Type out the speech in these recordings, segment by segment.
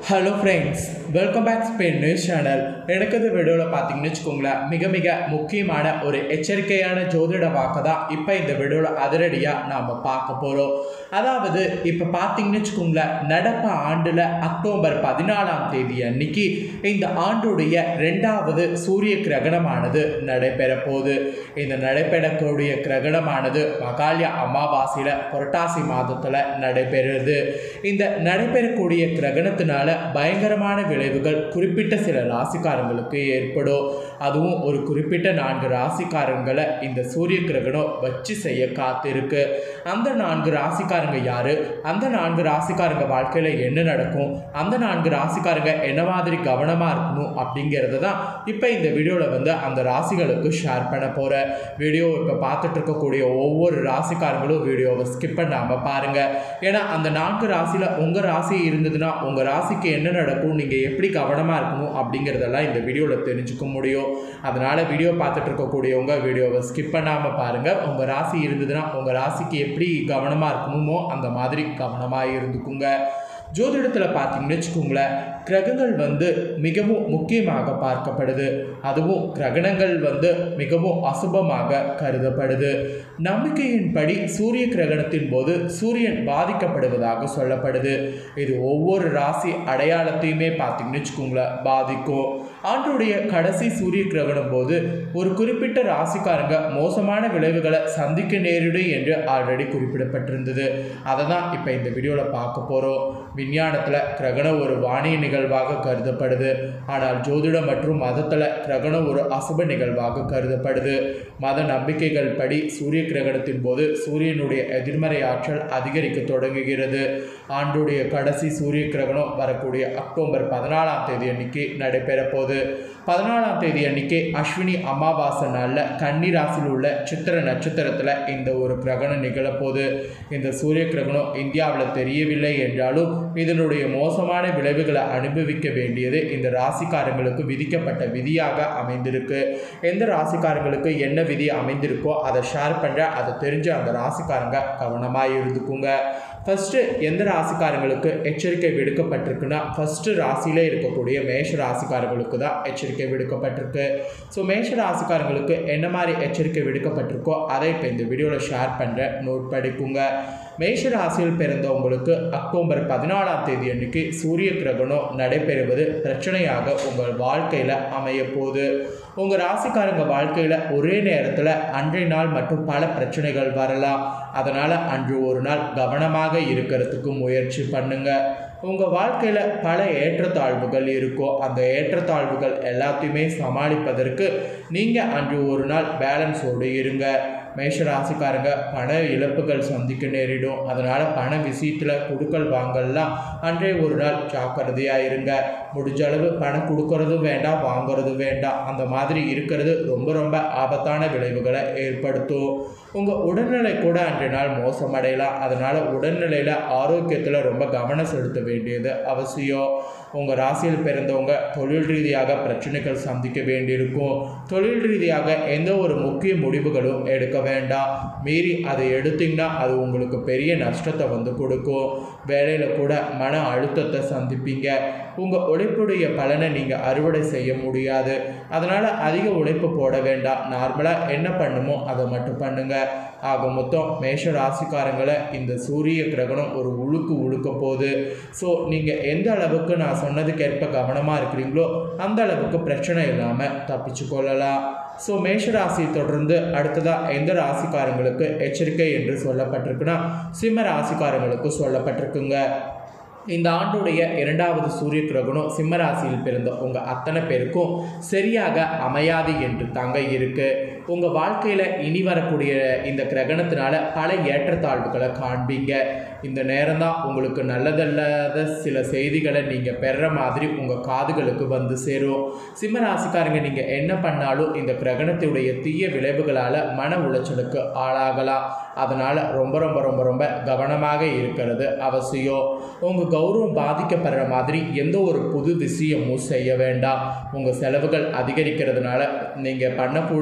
hello friends welcome back Spain news channel எனக்கு இந்த வீடியோவில் பார்த்தீங்கன்னு வச்சுக்கோங்களேன் மிக மிக முக்கியமான ஒரு எச்சரிக்கையான ஜோதிட வாக்கு தான் இப்போ இந்த வீடியோவில் அதிரடியாக நாம் பார்க்க போகிறோம் அதாவது இப்போ பார்த்தீங்கன்னு வச்சுக்கோங்களேன் நடப்பு ஆண்டில் அக்டோபர் பதினாலாம் தேதி அன்னைக்கு இந்த ஆண்டுடைய ரெண்டாவது சூரிய கிரகணமானது நடைபெற போகுது இந்த நடைபெறக்கூடிய கிரகணமானது மகாலய அமாவாசையில் புரட்டாசி மாதத்தில் நடைபெறுது இந்த நடைபெறக்கூடிய கிரகணத்தினால பயங்கரமான விளைவுகள் குறிப்பிட்ட சில ராசிக்காரங்களுக்கு ஏற்படும் அதுவும் ஒரு குறிப்பிட்ட நான்கு ராசிக்காரங்களை இந்த சூரிய கிரகணம் வச்சு செய்ய காத்திருக்கு அந்த நான்கு ராசிக்காரங்க யாரு அந்த நான்கு ராசிக்காரங்க வாழ்க்கையில் என்ன நடக்கும் அந்த நான்கு ராசிக்காரங்க என்ன மாதிரி கவனமாக இருக்கணும் அப்படிங்கிறத தான் இப்போ இந்த வீடியோவில் வந்து அந்த ராசிகளுக்கு ஷேர் பண்ண போகிறேன் வீடியோ இப்போ பார்த்துட்டு இருக்கக்கூடிய ஒவ்வொரு ராசிக்காரங்களும் வீடியோவை ஸ்கிப் பண்ணாமல் பாருங்கள் ஏன்னா அந்த நான்கு ராசியில் உங்கள் ராசி இருந்ததுன்னா உங்கள் ராசிக்கு என்ன நடக்கும் நீங்கள் எப்படி கவனமாக இருக்கணும் அப்படிங்கிறதெல்லாம் இந்த வீடியோவில் தெரிஞ்சுக்க முடியும் அதனால் வீடியோ பார்த்துட்டு இருக்கக்கூடியவங்க வீடியோவை ஸ்கிப் பண்ணாமல் பாருங்கள் உங்கள் ராசி இருந்ததுன்னா உங்கள் ராசிக்கு எப்படி கவனமாக இருக்கணுமோ அந்த மாதிரி கவனமாக இருந்துக்குங்க ஜோதிடத்தில் பார்த்தீங்கன்னு வச்சுக்கோங்களேன் கிரகங்கள் வந்து மிகவும் முக்கியமாக பார்க்கப்படுது அதுவும் கிரகணங்கள் வந்து மிகவும் அசுபமாக கருதப்படுது நம்பிக்கையின்படி சூரிய கிரகணத்தின் போது சூரியன் பாதிக்கப்படுவதாக சொல்லப்படுது இது ஒவ்வொரு ராசி அடையாளத்தையுமே பார்த்தீங்கன்னு வச்சுக்கோங்களேன் பாதிக்கும் ஆண்டுடைய கடைசி சூரிய கிரகணம் போது ஒரு குறிப்பிட்ட ராசிக்காரங்க மோசமான விளைவுகளை சந்திக்க நேரிடும் என்று ஆல்ரெடி குறிப்பிடப்பட்டிருந்தது அதை தான் இப்போ இந்த வீடியோவில் பார்க்க போகிறோம் விஞ்ஞானத்தில் கிரகணம் ஒரு வானிய நிகழ்வாக கருதப்படுது ஆனால் ஜோதிடம் மற்றும் மதத்தில் கிரகணம் ஒரு அசுப நிகழ்வாக கருதப்படுது மத நம்பிக்கைகள் படி சூரிய கிரகணத்தின் போது சூரியனுடைய எதிர்மறை ஆற்றல் அதிகரிக்க தொடங்குகிறது ஆண்டுடைய கடைசி சூரிய கிரகணம் வரக்கூடிய அக்டோபர் பதினாலாம் தேதி அன்னைக்கு நடைபெற போகுது பதினாலாம் தேதி அன்னைக்கு அஸ்வினி அமாவாசை நாளில் கன்னி ராசியில் உள்ள சித்திர நட்சத்திரத்தில் இந்த ஒரு கிரகணம் நிகழப்போகுது இந்த சூரிய கிரகணம் இந்தியாவில் தெரியவில்லை என்றாலும் இதனுடைய மோசமான விளைவுகளை அனுபவிக்க வேண்டியது இந்த ராசிக்காரங்களுக்கு விதிக்கப்பட்ட விதியாக அமைந்திருக்கு எந்த ராசிக்காரங்களுக்கு என்ன விதி அமைந்திருக்கோ அதை ஷேர் பண்ணுற அதை தெரிஞ்ச அந்த ராசிக்காரங்க கவனமாக இருந்துக்குங்க ஃபஸ்ட்டு எந்த ராசிக்காரங்களுக்கு எச்சரிக்கை விடுக்கப்பட்டிருக்குன்னா ஃபஸ்ட்டு ராசியிலே இருக்கக்கூடிய மேஷ ராசிக்காரங்களுக்கு தான் எச்சரிக்கை விடுக்கப்பட்டிருக்கு ஸோ மேஷ ராசிக்காரங்களுக்கு என்ன மாதிரி எச்சரிக்கை விடுக்கப்பட்டிருக்கோ அதை இப்போ இந்த வீடியோவில் ஷேர் பண்ணுறேன் நோட் படிக்குங்க மேஷ ராசியில் பிறந்தவங்களுக்கு அக்டோபர் பதினாலாம் தேதி அன்னைக்கு சூரிய கிரகணம் நடைபெறுவது பிரச்சனையாக உங்கள் வாழ்க்கையில் அமைய போகுது உங்கள் ராசிக்காரங்க வாழ்க்கையில் ஒரே நேரத்தில் அன்றைய நாள் மற்றும் பல பிரச்சனைகள் வரலாம் அதனால் அன்று ஒரு நாள் கவனமாக இருக்கிறதுக்கு முயற்சி பண்ணுங்கள் உங்கள் வாழ்க்கையில் பல ஏற்றத்தாழ்வுகள் இருக்கும் அந்த ஏற்றத்தாழ்வுகள் எல்லாத்தையுமே சமாளிப்பதற்கு நீங்கள் அன்று ஒரு நாள் பேலன்ஸோடு இருங்க மேஷ ராசிக்காரங்க பண இழப்புகள் சந்திக்க நேரிடும் அதனால் பண விஷயத்தில் கொடுக்கல் வாங்கலாம் அன்றைய ஒரு நாள் ஜாக்கிரதையாக இருங்க முடிஞ்ச அளவு பணம் கொடுக்கறதும் வேண்டாம் வாங்குறதும் வேண்டாம் அந்த மாதிரி இருக்கிறது ரொம்ப ரொம்ப ஆபத்தான விளைவுகளை ஏற்படுத்தும் உங்கள் உடல்நிலை கூட அன்றைய நாள் மோசமடையலாம் அதனால் உடல்நிலையில் ஆரோக்கியத்தில் ரொம்ப கவனம் செலுத்த வேண்டியது அவசியம் உங்கள் ராசியில் பிறந்தவங்க தொழில் ரீதியாக பிரச்சனைகள் சந்திக்க வேண்டியிருக்கும் தொழில் ரீதியாக எந்த ஒரு முக்கிய முடிவுகளும் எடுக்க வேண்டாம் மீறி அதை எடுத்தீங்கன்னா அது உங்களுக்கு பெரிய நஷ்டத்தை வந்து கொடுக்கும் வேலையில் கூட மன அழுத்தத்தை சந்திப்பீங்க உங்கள் உழைப்புடைய பலனை நீங்கள் அறுவடை செய்ய முடியாது அதனால் அதிக உழைப்பு போட வேண்டாம் நார்மலாக என்ன பண்ணுமோ அதை மட்டும் பண்ணுங்கள் ஆக மொத்தம் மேஷ ராசிக்காரங்களை இந்த சூரிய கிரகணம் ஒரு உழுக்கு உழுக்க போகுது ஸோ நீங்கள் எந்த அளவுக்கு நான் சொன்னதுக்கேற்ப கவனமாக இருக்கிறீங்களோ அந்த அளவுக்கு பிரச்சனை இல்லாமல் தப்பிச்சு கொள்ளலாம் ஸோ மேஷ ராசியை தொடர்ந்து அடுத்ததாக எந்த ராசிக்காரங்களுக்கு எச்சரிக்கை என்று சொல்லப்பட்டிருக்குன்னா சிம்ம ராசிக்காரங்களுக்கு சொல்லப்பட்டிருக்குங்க இந்த ஆண்டுடைய இரண்டாவது சூரிய கிரகணம் சிம்ம ராசியில் பிறந்த உங்கள் அத்தனை பேருக்கும் சரியாக அமையாது என்று தாங்க இருக்கு உங்கள் வாழ்க்கையில் இனி வரக்கூடிய இந்த கிரகணத்தினால பல ஏற்றத்தாழ்வுகளை காண்பீங்க இந்த நேரம் தான் உங்களுக்கு நல்லதல்லாத சில செய்திகளை நீங்கள் பெற மாதிரி உங்கள் காதுகளுக்கு வந்து சேரும் சிம்ம ராசிக்காரங்க நீங்கள் என்ன பண்ணாலும் இந்த கிரகணத்துடைய தீய விளைவுகளால் மன உளைச்சலுக்கு ஆளாகலாம் அதனால் ரொம்ப ரொம்ப ரொம்ப ரொம்ப கவனமாக இருக்கிறது அவசியம் உங்கள் கௌரவம் பாதிக்கப்படுற மாதிரி எந்த ஒரு புது விஷயமும் செய்ய வேண்டாம் உங்கள் செலவுகள் அதிகரிக்கிறதுனால நீங்கள் பண்ணக்கூடிய அந்த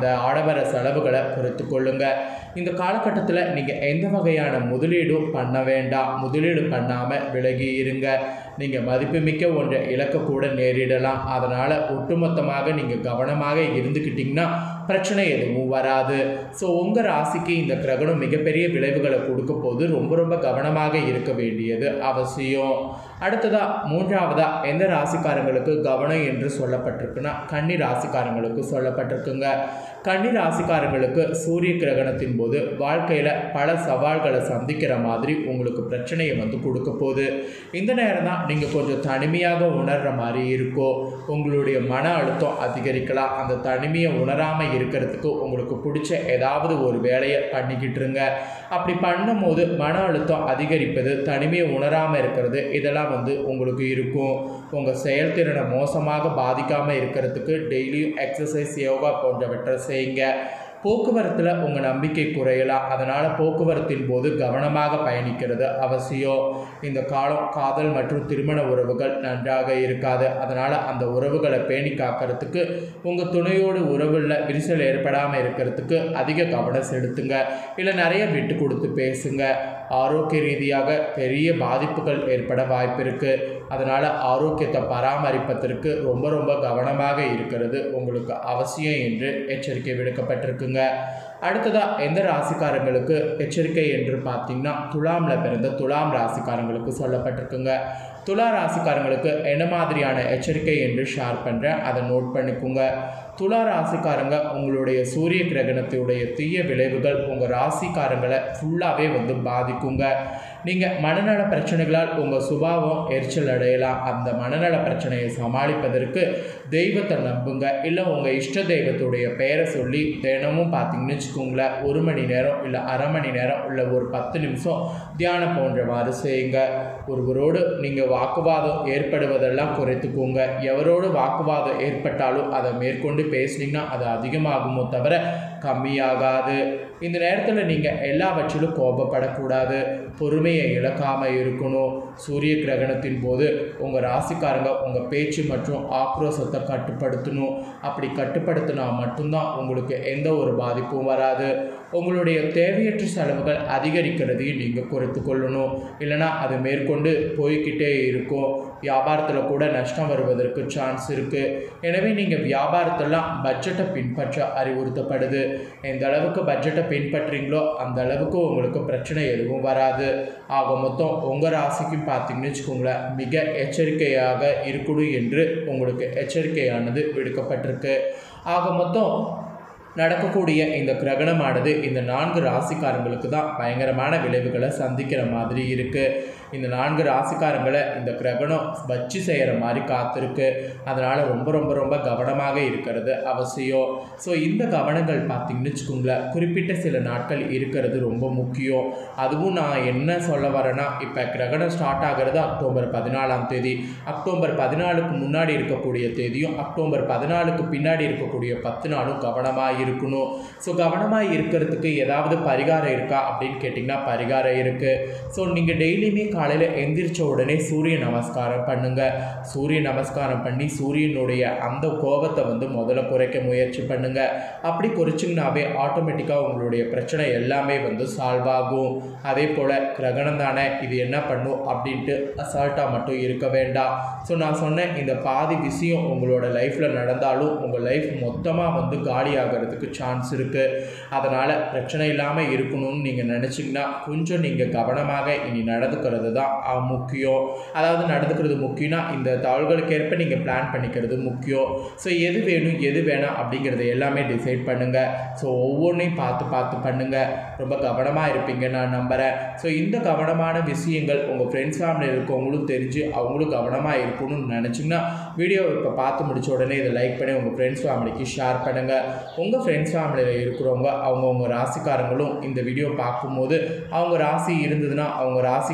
அந்த ஆடம்பர செலவுகளை குறைத்து கொள்ளுங்க இந்த காலகட்டத்தில் நீங்கள் எந்த வகையான முதலீடும் பண்ண வேண்டாம் முதலீடு பண்ணாமல் விலகி இருங்க நீங்கள் மதிப்புமிக்க ஒன்றை இழக்கக்கூட நேரிடலாம் அதனால் ஒட்டுமொத்தமாக நீங்கள் கவனமாக இருந்துக்கிட்டிங்கன்னா பிரச்சனை எதுவும் வராது ஸோ உங்கள் ராசிக்கு இந்த கிரகணம் மிகப்பெரிய விளைவுகளை கொடுக்க போது ரொம்ப ரொம்ப கவனமாக இருக்க வேண்டியது அவசியம் அடுத்ததாக மூன்றாவதாக எந்த ராசிக்காரங்களுக்கு கவனம் என்று சொல்லப்பட்டிருக்குன்னா கன்னி ராசிக்காரங்களுக்கு சொல்லப்பட்டிருக்குங்க கன்னி ராசிக்காரங்களுக்கு சூரிய கிரகணத்தின் போது வாழ்க்கையில் பல சவால்களை சந்திக்கிற மாதிரி உங்களுக்கு பிரச்சனையை வந்து கொடுக்க போகுது இந்த நேரம் தான் நீங்கள் கொஞ்சம் தனிமையாக உணர்கிற மாதிரி இருக்கும் உங்களுடைய மன அழுத்தம் அதிகரிக்கலாம் அந்த தனிமையை உணராமல் இருக்கிறதுக்கு உங்களுக்கு பிடிச்ச ஏதாவது ஒரு வேலையை பண்ணிக்கிட்டு இருங்க அப்படி பண்ணும்போது மன அழுத்தம் அதிகரிப்பது தனிமையை உணராமல் இருக்கிறது இதெல்லாம் வந்து உங்களுக்கு இருக்கும் உங்கள் செயல்திறனை மோசமாக பாதிக்காமல் இருக்கிறதுக்கு டெய்லியும் எக்ஸசைஸ் யோகா போன்றவற்றை செய்யுங்க போக்குவரத்தில் உங்கள் நம்பிக்கை குறையலாம் அதனால் போக்குவரத்தின் போது கவனமாக பயணிக்கிறது அவசியம் இந்த காலம் காதல் மற்றும் திருமண உறவுகள் நன்றாக இருக்காது அதனால் அந்த உறவுகளை பேணி காக்கிறதுக்கு உங்கள் துணையோடு உறவில் விரிசல் ஏற்படாமல் இருக்கிறதுக்கு அதிக கவனம் செலுத்துங்க இல்லை நிறைய விட்டு கொடுத்து பேசுங்க ஆரோக்கிய ரீதியாக பெரிய பாதிப்புகள் ஏற்பட வாய்ப்பு இருக்குது அதனால் ஆரோக்கியத்தை பராமரிப்பதற்கு ரொம்ப ரொம்ப கவனமாக இருக்கிறது உங்களுக்கு அவசியம் என்று எச்சரிக்கை விடுக்கப்பட்டிருக்குங்க அடுத்ததாக எந்த ராசிக்காரங்களுக்கு எச்சரிக்கை என்று பார்த்தீங்கன்னா துலாமில் பிறந்த துலாம் ராசிக்காரங்களுக்கு சொல்லப்பட்டிருக்குங்க துலா ராசிக்காரங்களுக்கு என்ன மாதிரியான எச்சரிக்கை என்று ஷேர் பண்ணுறேன் அதை நோட் பண்ணிக்கோங்க துலா ராசிக்காரங்க உங்களுடைய சூரிய கிரகணத்துடைய தீய விளைவுகள் உங்கள் ராசிக்காரங்களை ஃபுல்லாகவே வந்து பாதிக்குங்க நீங்கள் மனநல பிரச்சனைகளால் உங்கள் சுபாவம் எரிச்சல் அடையலாம் அந்த மனநல பிரச்சனையை சமாளிப்பதற்கு தெய்வத்தை நம்புங்க இல்லை உங்கள் இஷ்ட தெய்வத்துடைய பெயரை சொல்லி தினமும் பார்த்தீங்கன்னு வச்சுக்கோங்களேன் ஒரு மணி நேரம் இல்லை அரை மணி நேரம் இல்லை ஒரு பத்து நிமிஷம் தியானம் போன்றவாறு செய்யுங்க ஒருவரோடு நீங்கள் வாக்குவாதம் ஏற்படுவதெல்லாம் குறைத்துக்கோங்க எவரோடு வாக்குவாதம் ஏற்பட்டாலும் அதை மேற்கொண்டு பேசுனீங்கன்னா அது அதிகமாகுமோ தவிர கம்மியாகாது இந்த நேரத்தில் நீங்கள் எல்லாவற்றிலும் கோபப்படக்கூடாது பொறுமையை இழக்காமல் இருக்கணும் சூரிய கிரகணத்தின் போது உங்கள் ராசிக்காரங்க உங்கள் பேச்சு மற்றும் ஆக்ரோஷத்தை கட்டுப்படுத்தணும் அப்படி கட்டுப்படுத்தினா மட்டும்தான் உங்களுக்கு எந்த ஒரு பாதிப்பும் வராது உங்களுடைய தேவையற்ற செலவுகள் அதிகரிக்கிறதையும் நீங்கள் குறைத்து கொள்ளணும் இல்லைனா அது மேற்கொண்டு போய்கிட்டே இருக்கும் வியாபாரத்தில் கூட நஷ்டம் வருவதற்கு சான்ஸ் இருக்குது எனவே நீங்கள் வியாபாரத்தெல்லாம் பட்ஜெட்டை பின்பற்ற அறிவுறுத்தப்படுது எந்த அளவுக்கு பட்ஜெட்டை பின்பற்றுறீங்களோ அந்த அளவுக்கு உங்களுக்கு பிரச்சனை எதுவும் வராது ஆக மொத்தம் உங்கள் ராசிக்கும் பார்த்தீங்கன்னு வச்சுக்கோங்களேன் மிக எச்சரிக்கையாக இருக்கணும் என்று உங்களுக்கு எச்சரிக்கையானது விடுக்கப்பட்டிருக்கு ஆக மொத்தம் நடக்கக்கூடிய இந்த கிரகணமானது இந்த நான்கு ராசிக்காரங்களுக்கு தான் பயங்கரமான விளைவுகளை சந்திக்கிற மாதிரி இருக்குது இந்த நான்கு ராசிக்காரங்களை இந்த கிரகணம் வச்சு செய்கிற மாதிரி காத்திருக்கு அதனால் ரொம்ப ரொம்ப ரொம்ப கவனமாக இருக்கிறது அவசியம் ஸோ இந்த கவனங்கள் பார்த்திங்கன்னு வச்சுக்கோங்களேன் குறிப்பிட்ட சில நாட்கள் இருக்கிறது ரொம்ப முக்கியம் அதுவும் நான் என்ன சொல்ல வரேன்னா இப்போ கிரகணம் ஸ்டார்ட் ஆகிறது அக்டோபர் பதினாலாம் தேதி அக்டோபர் பதினாலுக்கு முன்னாடி இருக்கக்கூடிய தேதியும் அக்டோபர் பதினாலுக்கு பின்னாடி இருக்கக்கூடிய பத்து நாளும் கவனமாக இருக்கணும் ஸோ கவனமாக இருக்கிறதுக்கு ஏதாவது பரிகாரம் இருக்கா அப்படின்னு கேட்டிங்கன்னா பரிகாரம் இருக்குது ஸோ நீங்கள் டெய்லியுமே காலையில் எந்திரிச்ச உடனே சூரிய நமஸ்காரம் பண்ணுங்கள் சூரிய நமஸ்காரம் பண்ணி சூரியனுடைய அந்த கோபத்தை வந்து முதல்ல குறைக்க முயற்சி பண்ணுங்கள் அப்படி குறைச்சிங்கனாவே ஆட்டோமேட்டிக்காக உங்களுடைய பிரச்சனை எல்லாமே வந்து சால்வ் ஆகும் அதே போல் கிரகணம் தானே இது என்ன பண்ணும் அப்படின்ட்டு அசால்ட்டாக மட்டும் இருக்க வேண்டாம் ஸோ நான் சொன்னேன் இந்த பாதி விஷயம் உங்களோட லைஃப்பில் நடந்தாலும் உங்கள் லைஃப் மொத்தமாக வந்து காலி ஆகிறதுக்கு சான்ஸ் இருக்குது அதனால் பிரச்சனை இல்லாமல் இருக்கணும்னு நீங்கள் நினச்சிங்கன்னா கொஞ்சம் நீங்கள் கவனமாக இனி நடந்துக்கிறது தான் அஹ், முக்கியம் அதாவது நடந்துக்கிறது முக்கியம்னா இந்த தகவல்களுக்கு ஏற்ப நீங்கள் பிளான் பண்ணிக்கிறது முக்கியம் ஸோ எது வேணும் எது வேணாம் அப்படிங்கிறத எல்லாமே டிசைட் பண்ணுங்கள் ஸோ ஒவ்வொன்றையும் பார்த்து பார்த்து பண்ணுங்கள் ரொம்ப கவனமாக இருப்பீங்க நான் நம்புகிறேன் ஸோ இந்த கவனமான விஷயங்கள் உங்கள் ஃப்ரெண்ட்ஸ் ஃபேமிலியில் இருக்கவங்களும் தெரிஞ்சு அவங்களும் கவனமாக இருக்கணும்னு நினச்சிங்கன்னா வீடியோ இப்போ பார்த்து முடிச்ச உடனே இதை லைக் பண்ணி உங்கள் ஃப்ரெண்ட்ஸ் ஃபேமிலிக்கு ஷேர் பண்ணுங்கள் உங்கள் ஃப்ரெண்ட்ஸ் ஃபேமிலியில் இருக்கிறவங்க அவங்கவுங்க ராசிக்காரங்களும் இந்த வீடியோ பார்க்கும்போது அவங்க ராசி இருந்ததுன்னா அவங்க ராசிகளுக்கு ஏற்ப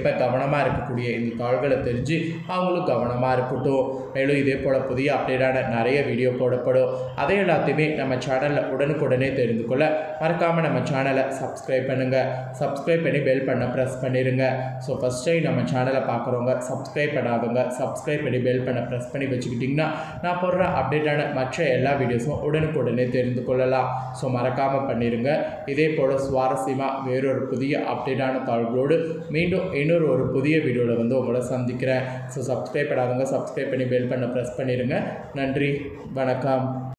எப்போ கவனமாக இருக்கக்கூடிய இந்த தாள்களை தெரிஞ்சு அவங்களும் கவனமாக இருக்கட்டும் மேலும் இதே போல் புதிய அப்டேட்டான நிறைய வீடியோ போடப்படும் அதை எல்லாத்தையுமே நம்ம சேனலில் உடனுக்குடனே தெரிந்து கொள்ள மறக்காமல் நம்ம சேனலை சப்ஸ்கிரைப் பண்ணுங்கள் சப்ஸ்கிரைப் பண்ணி பெல் பண்ண ப்ரெஸ் பண்ணிடுங்க ஸோ ஃபஸ்ட் டைம் நம்ம சேனலை பார்க்குறவங்க சப்ஸ்கிரைப் பண்ணாதவங்க சப்ஸ்கிரைப் பண்ணி பெல் பண்ண ப்ரெஸ் பண்ணி வச்சுக்கிட்டிங்கன்னா நான் போடுற அப்டேட்டான மற்ற எல்லா வீடியோஸும் உடனுக்குடனே தெரிந்து கொள்ளலாம் ஸோ மறக்காமல் பண்ணிடுங்க இதே போல் சுவாரஸ்யமாக வேறொரு புதிய அப்டேட்டான தாள்களோடு மீண்டும் இன்னொரு ஒரு புதிய வீடியோவில் வந்து உங்களை சந்திக்கிறேன் ஸோ சப்ஸ்கிரைப் பண்ணாதவங்க சப்ஸ்கிரைப் பண்ணி பெல் பண்ண ப்ரெஸ் பண்ணிடுங்க நன்றி வணக்கம்